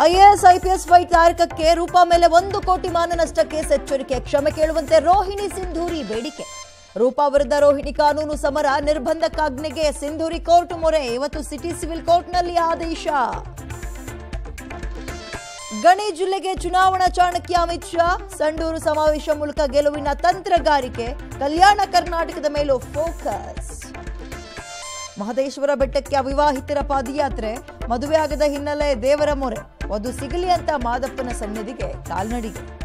IAS IPS fight ತಾರಕಕ್ಕೆ ರೂಪಾ ಮೇಲೆ ಒಂದು ಕೋಟಿ ಮಾನ ನಷ್ಟ ಕೇಸ್ ಎಚ್ಚರಿಕೆ ಕ್ಷಮೆ ಕೇಳುವಂತೆ ರೋಹಿಣಿ ಸಿಂಧೂರಿ ಬೇಡಿಕೆ ರೂಪಾ ವಿರುದ್ಧ ರೋಹಿಣಿ ಕಾನೂನು ಸಮರ ನಿರ್ಬಂಧಕ್ಕಾಜ್ಞೆಗೆ ಸಿಂಧೂರಿ ಕೋರ್ಟ್ ಮೊರೆ ಇವತ್ತು ಸಿಟಿ ಸಿವಿಲ್ ಕೋರ್ಟ್ನಲ್ಲಿ ಆದೇಶ ಗಣಿ ಜಿಲ್ಲೆಗೆ ಚುನಾವಣಾ ಚಾಣಕ್ಯ ಅಮಿತ್ ಶಾ ಸಂಡೂರು ಸಮಾವೇಶ ಮೂಲಕ ಗೆಲುವಿನ ತಂತ್ರಗಾರಿಕೆ ಕಲ್ಯಾಣ ಕರ್ನಾಟಕದ ಮೇಲೂ ಫೋಕಸ್ ಮಹದೇಶ್ವರ ಬೆಟ್ಟಕ್ಕೆ ಅವಿವಾಹಿತರ ಪಾದಯಾತ್ರೆ ಮದುವೆ ಆಗದ ಹಿನ್ನೆಲೆ ದೇವರ ಮೊರೆ ವಧು ಸಿಗಲಿ ಅಂತ ಮಾದಪ್ಪನ ಸನ್ನಿಧಿಗೆ ಕಾಲ್ನಡಿಗೆ